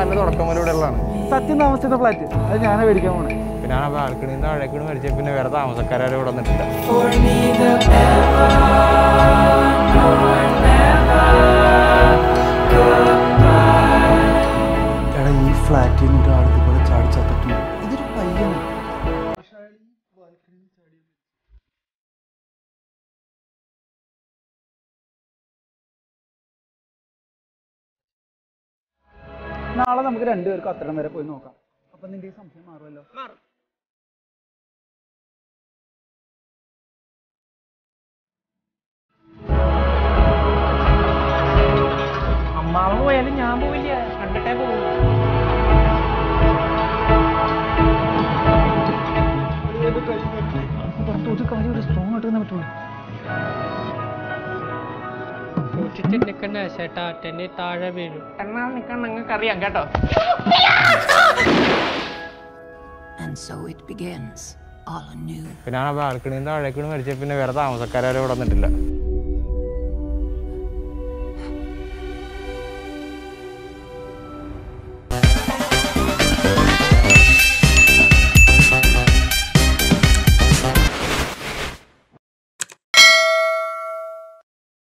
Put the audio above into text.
ഫ്ലാറ്റിന്റെ തുടക്കം മുതൽ ഇവിടെ ഉള്ളതാണ് സത്യം താമസിക്കുന്ന ഫ്ലാറ്റ് അത് ഞാനാ മേടിക്കാൻ പോണേ പിന്നെ ആ ബാൽക്കണിയിൽ നിന്ന് താഴേക്ക് വീണ് മരിച്ച പിന്നെ വേറെ താമസക്കാരും ഇവിടെ വന്നിട്ടില്ല എടാ ഈ ഫ്ലാറ്റിൽ നിന്ന് ഒരാൾ ഇതുപോലെ ചാടി ചത്തിട്ടുണ്ട് ഇതൊരു പയ്യാണ് നാളെ നമുക്ക് രണ്ടുപേർക്കും അത്തരം വരെ പോയി നോക്കാം അപ്പൊ നിന്റെ ഈ സംശയം മാറുമല്ലോ അമ്മാവൻ പോയാലും ഞാൻ പോവില്ല കണ്ടിട്ടേ പോകും പുറത്ത് ഒരു കാര്യം ഒരു സ്ട്രോങ് ആയിട്ട് തന്നെ പറ്റുള്ളൂ സൂക്ഷിച്ച് നിൽക്കണ്ട ചേട്ടാ ടെന്നി താഴെ വീഴും എന്നാ നിൽക്കാൻ നിങ്ങൾക്ക് അറിയാം കേട്ടോ And so it begins, all anew. പിന്നെ ആ ബാൽക്കണിയിൽ നിന്ന് താഴേക്ക് വീണ് മരിച്ച പിന്നെ വേറെ താമസക്കാരും ഇവിടെ വന്നിട്ടില്ല